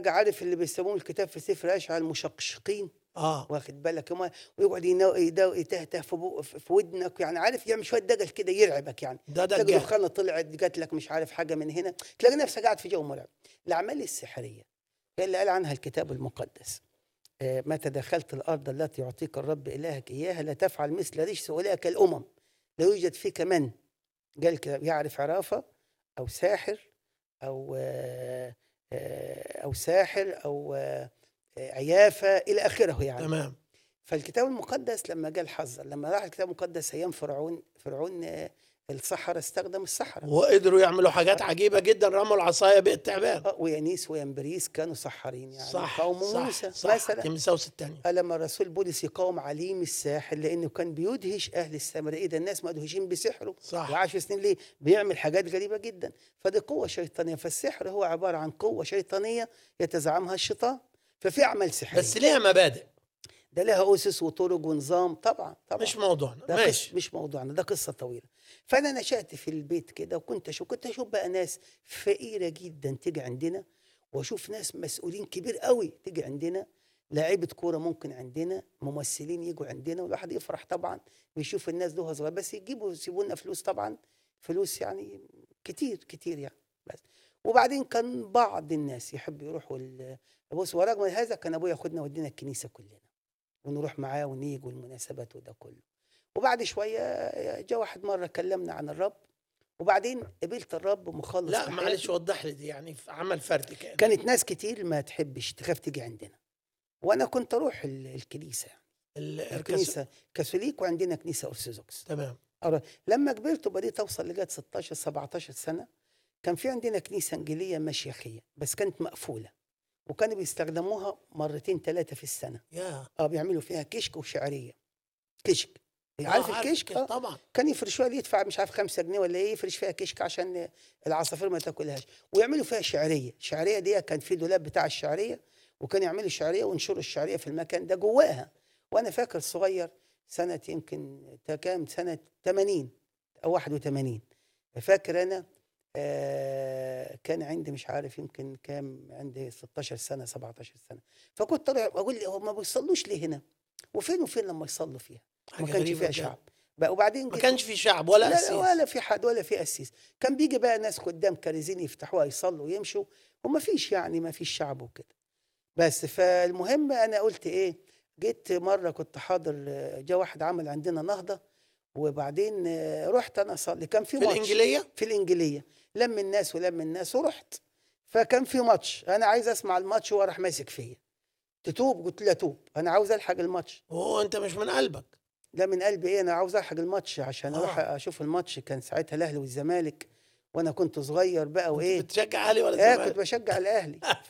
حاجه عارف اللي بيسموه الكتاب في سفر اشعه المشقشقين اه واخد بالك هما ويقعد ينو- يدو- يتهته في, بو- في في ودنك يعني عارف يعمل شويه دجل كده يرعبك يعني ده تلاقي دجال دخانه طلعت جات لك مش عارف حاجه من هنا تلاقي نفسك قاعد في جو مرعب الاعمال السحريه هي اللي قال عنها الكتاب المقدس آه، متى دخلت الارض التي يعطيك الرب الهك اياها لا تفعل مثل رجس اولئك الامم لا يوجد فيك من قال كده يعرف عرافه او ساحر او آه، آه، او ساحر او آه، آه، عيافه الى اخره يعني تمام فالكتاب المقدس لما جاء الحذر لما راح الكتاب المقدس ايام فرعون فرعون آه، السحرة استخدم السحرة وقدروا يعملوا حاجات عجيبه جدا رموا العصايه بالتعبان آه، ويانيس وينبريس كانوا سحارين يعني صح قوم صح موسى صح مثلا تيمساوس الثانيه آه، لما الرسول بولس يقاوم عليم الساحر لانه كان بيدهش اهل السامرة ايه ده الناس مدهوشين بسحره صح وعاش سنين ليه بيعمل حاجات غريبة جدا فدي قوة شيطانية فالسحر هو عبارة عن قوة شيطانية يتزعمها الشيطان ففي أعمال سحرية بس ليها مبادئ ده لها أسس وطرق ونظام طبعا طبعا مش موضوعنا ده ماشي قص مش موضوعنا ده قصه طويله فانا نشات في البيت كده وكنت اشوف كنت اشوف بقى ناس فقيره جدا تيجي عندنا واشوف ناس مسؤولين كبير قوي تيجي عندنا لاعيبه كوره ممكن عندنا ممثلين يجوا عندنا والواحد يفرح طبعا ويشوف الناس دول صغير بس يجيبوا يسيبوا لنا فلوس طبعا فلوس يعني كتير كتير يعني بس وبعدين كان بعض الناس يحب يروحوا ال- بص ورغم هذا كان ابويا ياخدنا ودينا الكنيسه كلنا ونروح معاه ونيجي والمناسبات وده كله وبعد شويه جاء واحد مره كلمنا عن الرب وبعدين قبلت الرب مخلص لا في معلش حياتي. وضح لي دي يعني في عمل فردي كان كانت ناس كتير ما تحبش تخاف تيجي عندنا وانا كنت اروح ال- الكنيسه يعني ال- الكاس- الكنيسه كاثوليك وعندنا كنيسه ارثوذكس تمام أرى- لما كبرت وبديت اوصل لغايه 16 17 سنه كان في عندنا كنيسه انجيليه مشيخيه بس كانت مقفوله وكانوا بيستخدموها مرتين ثلاثه في السنه يا اه بيعملوا فيها كشك وشعريه كشك آه، عارف الكشك كده اه طبعا كان يفرشوها اللي يدفع مش عارف خمسة جنيه ولا ايه يفرش فيها كشك عشان العصافير ما تاكلهاش ويعملوا فيها شعريه الشعريه دي كان في دولاب بتاع الشعريه وكانوا يعملوا شعريه وينشروا الشعريه في المكان ده جواها وانا فاكر صغير سنه يمكن تا كام سنه 80 او 81 فاكر انا آه كان عندي مش عارف يمكن كام عندي 16 سنه 17 سنه فكنت طالع اقول لي هو ما بيصلوش ليه هنا وفين وفين لما يصلوا فيها ما حاجة كانش غريبة فيها بجد. شعب بقى وبعدين ما جيت- كانش في شعب ولا لا أسيس لا ولا في حد ولا في قسيس كان بيجي بقى ناس قدام كارزين يفتحوها يصلوا ويمشوا وما فيش يعني ما فيش شعب وكده بس فالمهم انا قلت ايه جيت مره كنت حاضر آه، جه واحد عمل عندنا نهضه وبعدين آه، رحت انا اصلي كان في في ماتش الإنجيلية في الانجيليه لم الناس ولم الناس ورحت فكان في ماتش انا عايز اسمع الماتش وهو راح ماسك فيا تتوب قلت له توب انا عاوز الحق الماتش وهو أنت مش من قلبك لا من قلبي ايه انا عاوز الحق الماتش عشان آه. اروح اشوف الماتش كان ساعتها الاهلي والزمالك وانا كنت صغير بقى وايه بتشجع أهلي ولا اه زمالك؟ كنت بشجع الاهلي ف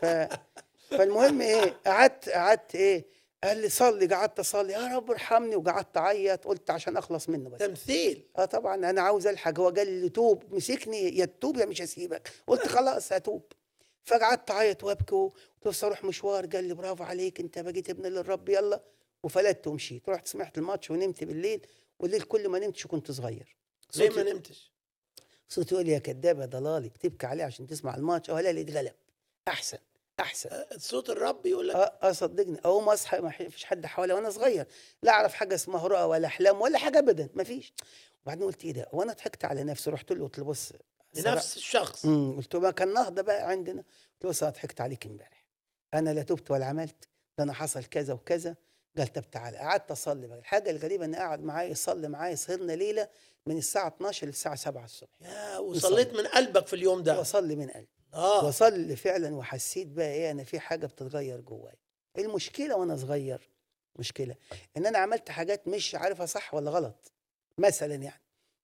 فالمهم ايه قعدت قعدت ايه قال لي صلي قعدت اصلي يا رب ارحمني وقعدت اعيط قلت عشان اخلص منه بس تمثيل اه طبعا انا عاوز الحق هو قال لي توب مسكني يا تتوب يا مش هسيبك قلت خلاص هتوب فقعدت اعيط وابكي قلت بس اروح مشوار قال لي برافو عليك انت بقيت ابن للرب يلا وفلتت ومشيت رحت سمعت الماتش ونمت بالليل والليل كل ما نمتش كنت صغير ليه صوتي- ما نمتش؟ صوتي يقول لي يا كدابه ضلالي بتبكي عليه عشان تسمع الماتش اه لا لا اتغلب احسن احسن آه، صوت الرب يقول لك اه اه صدقني اقوم اصحى ما فيش حد حوالي وانا صغير لا اعرف حاجه اسمها رؤى ولا احلام ولا حاجه ابدا ما فيش وبعدين قلت ايه ده وانا ضحكت على نفسي رحت له قلت له بص سرق- لنفس الشخص امم قلت له ما كان نهضه بقى عندنا قلت له بص انا ضحكت عليك امبارح انا لا تبت ولا عملت ده انا حصل كذا وكذا قال طب تعالى قعدت اصلي بقى الحاجه الغريبه ان قعد معايا يصلي معايا سهرنا ليله من الساعه 12 للساعه 7 الصبح يا وصليت من قلبك في اليوم ده واصلي من قلبي اه وصلي فعلا وحسيت بقى ايه انا في حاجه بتتغير جوايا المشكله وانا صغير مشكله ان انا عملت حاجات مش عارفها صح ولا غلط مثلا يعني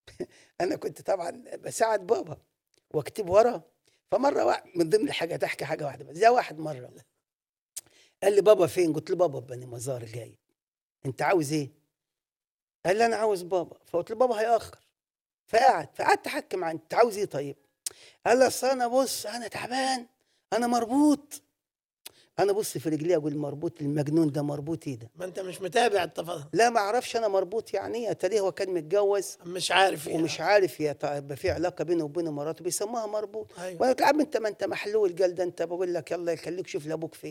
انا كنت طبعا بساعد بابا واكتب وراه فمره واحد من ضمن الحاجات احكي حاجه واحده بس جاء واحد مره قال لي بابا فين قلت له بابا في بني مزار جاي انت عاوز ايه قال لي انا عاوز بابا فقلت له بابا هيأخر فقعد فقعدت احكي معاه انت عاوز ايه طيب قال لي اصل انا بص انا تعبان انا مربوط انا بص في رجلي اقول مربوط المجنون ده مربوط ايه ده ما انت مش متابع التفاصيل لا ما اعرفش انا مربوط يعني ايه اتاريه هو كان متجوز مش عارف يعني. ومش عارف يت- يبقى في علاقه بينه وبين مراته بيسموها مربوط أيوة. وانا قلت له يا عم انت ما انت محلول قال ده انت بقول لك يلا يخليك شوف لابوك فين